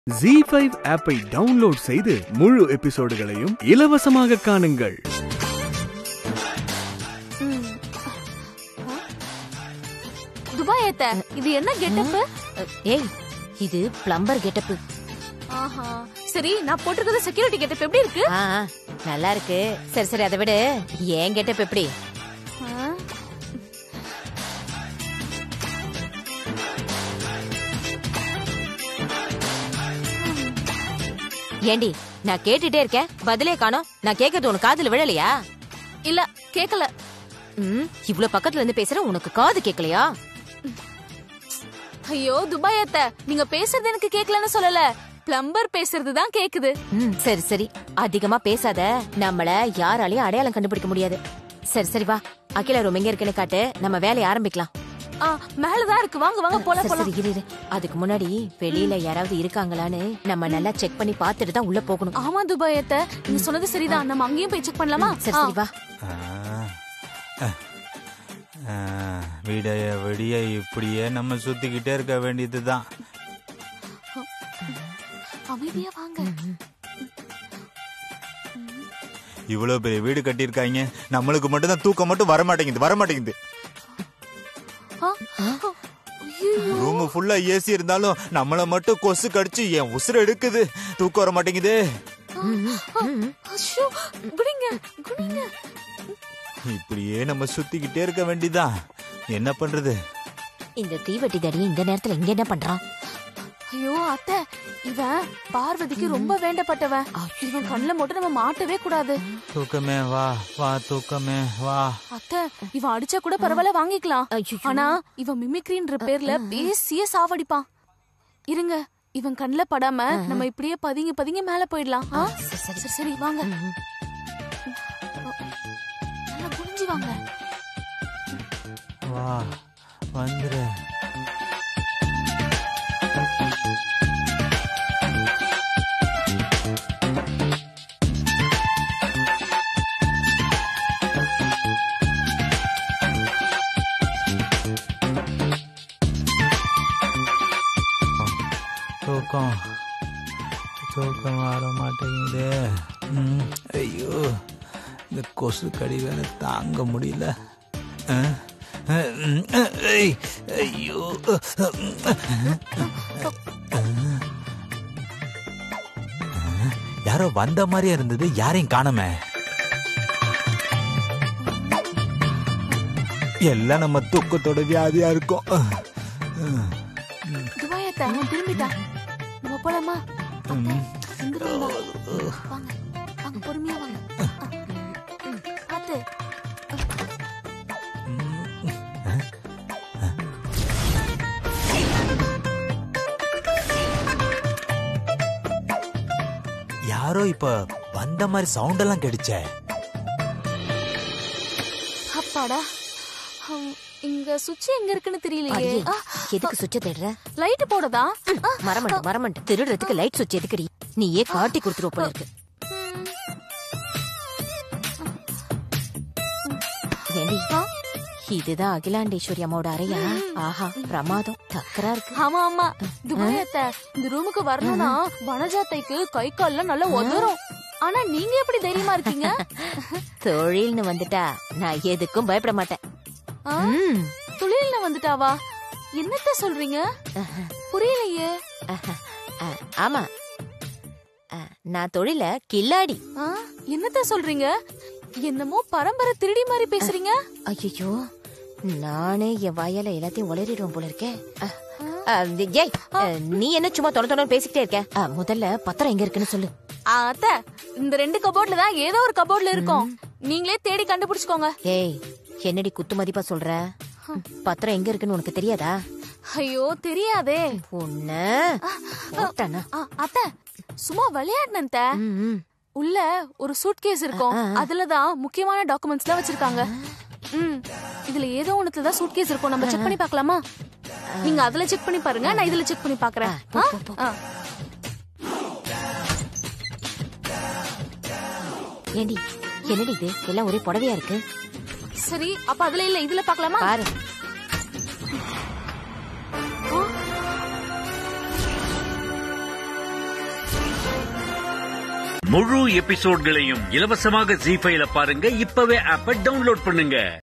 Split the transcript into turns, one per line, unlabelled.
G five ஆப்பை download செய்து முழு எபிசோடுகளையும் இலவசமாக காணுங்கள்
துபாய் ஏத்த இது என்ன கெட்டப்
ஏய் இது பிளம்பர் கெட்டப்பு
ஆஹா சரி நான் போட்டிருக்கிறது செக்யூரிட்டி கெட்டப் எப்படி இருக்கு
ஆ நல்லா இருக்கு சரி சரி அதை விடு ஏன் கெட்டப் எப்படி
ஆ,
ஏண்டி நான் கேட்டுட்டே இருக்கேன் பதிலே காணோம் நான் கேக்குறது உனக்கு காதுல விழலையா
இல்ல கேக்கல
ம் இவ்ளோ பக்கத்துல இருந்து பேசுற உனக்கு காது கேக்கலையா
ஐயோ துபாய் ஏத்த நீங்க பேசுறது எனக்கு கேக்கலன்னு சொல்லல பிளம்பர் பேசுறது தான் கேக்குது
ம் சரி சரி அதிகமா பேசாத நம்மள யாராலையும் அடையாளம் கண்டுபிடிக்க முடியாது சரி சரி வா அகிலா ரூம் எங்க இருக்குன்னு காட்டு நம்ம வேலையை ஆரம்பிக்கலாம்
ஆ மேலதான் இருக்கு வாங்க வாங்க போலாம்
சரி
போலாம்
சரி இரு இரு. அதுக்கு முன்னாடி வெளியில யாராவது இருக்காங்களான்னு நம்ம நல்லா செக் பண்ணி பார்த்துட்டு தான் உள்ள போகணும்
ஆமா துபாய் ஏத்த நீங்க சொன்னது சரிதான் நம்ம அங்கேயும் போய் செக் பண்ணலாமா
சரி சரி வா
ஆ, விடிய விடிய இப்படியே நம்ம சுத்திக்கிட்டே இருக்க வேண்டியதுதான்
ஆ, அமைதியா வாங்க
இவ்வளவு பெரிய வீடு கட்டியிருக்காங்க நம்மளுக்கு மட்டும் தான் தூக்கம் மட்டும் வர மாட்டேங்குது வர மாட்டேங்குது
ஆ, ஐயோ,
ரூம் ஃபுல்லா ஏசி இருந்தாலும் நம்மள மட்டும் கொசு கடிச்சு என் உசுர எடுக்குது தூக்கம் வர மாட்டேங்குது
அச்சோ, குடிங்க குடிங்க
இப்படியே நம்ம சுத்திக்கிட்டே இருக்க வேண்டியதுதான் என்ன பண்றது
இந்த தீவெட்டி தடி இந்த நேரத்துல இங்க என்ன பண்றான்
ஐயோ அத்தை இவன் பார்வதிக்கு ரொம்ப வேண்டப்பட்டவன் இவன் கண்ணுல மட்டும் நம்ம மாட்டவே கூடாது
தூக்கமே வா வா தூக்கமே வா
அத்தை இவன் அடிச்சா கூட பரவாயில்ல வாங்கிக்கலாம்
ஐயோ.
ஆனா இவன் மிமிக்ரின்ற பேர்ல பேசியே சாவடிப்பான் இருங்க இவன் கண்ணுல படாம நம்ம இப்படியே பதுங்கி பதுங்கி மேல போயிடலாம் ஆ?
சரி, சரி.
சரி சரி வாங்க நல்லா குனிஞ்சு வாங்க
வா வந்துரு தூக்கம் தூக்கம் வர மாட்டேங்குது ம், ஐயோ இந்த கொசு கடி வேற தாங்க முடியல அஹ், அஹ், ம், அஹ், ஐய், ஐயோ அஹ், யாரோ வந்த மாதிரியே இருந்தது யாரையும் காணோமே எல்லாம் நம்ம தூக்கத்தோட வியாதியா இருக்கோம் அஹ், அஹ்,
துபாயத்தை அவன் திரும்பிட்டான் நம்ம போலாமா
ம்.
இங்க போலாம் வாங்க வாங்க பொறுமையா வாங்க ம், பாத்து
யாரோ இப்ப வந்த மாதிரி சவுண்ட் எல்லாம் கிடைச்சே
அப்பாடா ஹம், இங்க சுவிட்ச் எங்க இருக்குன்னு தெரியலையே
அடியே,
ஆ,
எதுக்கு சுவிட்ச தேடுற
லைட் போடதா
மரமண்டு மரமண்டு திருடுறதுக்கு லைட் சுவிட்ச் எதுக்குடி நீயே காட்டி கொடுத்துருவ போல இருக்கு ஏண்டி இதுதான் அகிலாண்டேஸ்வரி அம்மாவோட அறையா ஆஹா பிரமாதம் டக்கரா இருக்கு
ஆமா ஆமா துபாயத்த இந்த ரூமுக்கு வரணும்னா வனஜாத்தைக்கு கை கால்லாம் நல்லா உதறும் ஆனா நீங்க எப்படி தைரியமா இருக்கீங்க
தொழில்னு வந்துட்டா நான் எதுக்கும் பயப்பட மாட்டேன்
ஆ,
ம்.
தொழில்ல வந்துட்டாவா என்னத்த சொல்றீங்க புரியலையே
அ, ஆமா அ, நான் தொழில கில்லாடி
ஆ, என்னத்த சொல்றீங்க என்னமோ பரம்பரை திருடி மாதிரி பேசுறீங்க
ஐயோ நானே என் வாயால எல்லாத்தையும் உளறிடுவேன் போல இருக்கேன் அ, அ, ஏய் அ, நீ என்ன சும்மா தொட தொட பேசிக்கிட்டே இருக்க அ, முதல்ல பத்திரம் எங்க இருக்குன்னு சொல்லு
ஆ, அத்த இந்த ரெண்டு கபோர்ட்ல தான் ஏதோ ஒரு கபோர்ட்ல இருக்கும் நீங்களே தேடி கண்டுபிடிச்சுக்கோங்க
ஏய் என்னடி குத்து மதிப்பா சொல்ற பத்திரம் எங்க இருக்குன்னு உனக்கு தெரியாதா
ஐயோ தெரியாதே
ஒண்ணு போட்டானா?
ஆ, அத்த சும்மா விளையாடினேன் அத்தை.
ம், ம்.
உள்ள ஒரு சூட்கேஸ் இருக்கும் அதுலதான் முக்கியமான டாக்குமெண்ட்ஸ் எல்லாம் வச்சிருக்காங்க ம் இதுல ஏதோ ஒண்ணுத்துல தான் சூட்கேஸ் இருக்கும் நம்ம செக் பண்ணி பார்க்கலாமா நீங்க அதுல செக் பண்ணி பாருங்க நான் இதுல செக் பண்ணி பாக்குறேன்
போ,
ஆ?
போ, போ.
ஆ.
ஏண்டி என்னடி இது எல்லாம் ஒரே புடவையா இருக்கு
சரி அப்ப அதுல இல்ல இதுல பார்க்கலாமா
பாரு
ஆ?
முழு எபிசோட்களையும் இலவசமாக ஜி ஃபைல பாருங்க இப்பவே ஆப்ப டவுன்லோட் பண்ணுங்க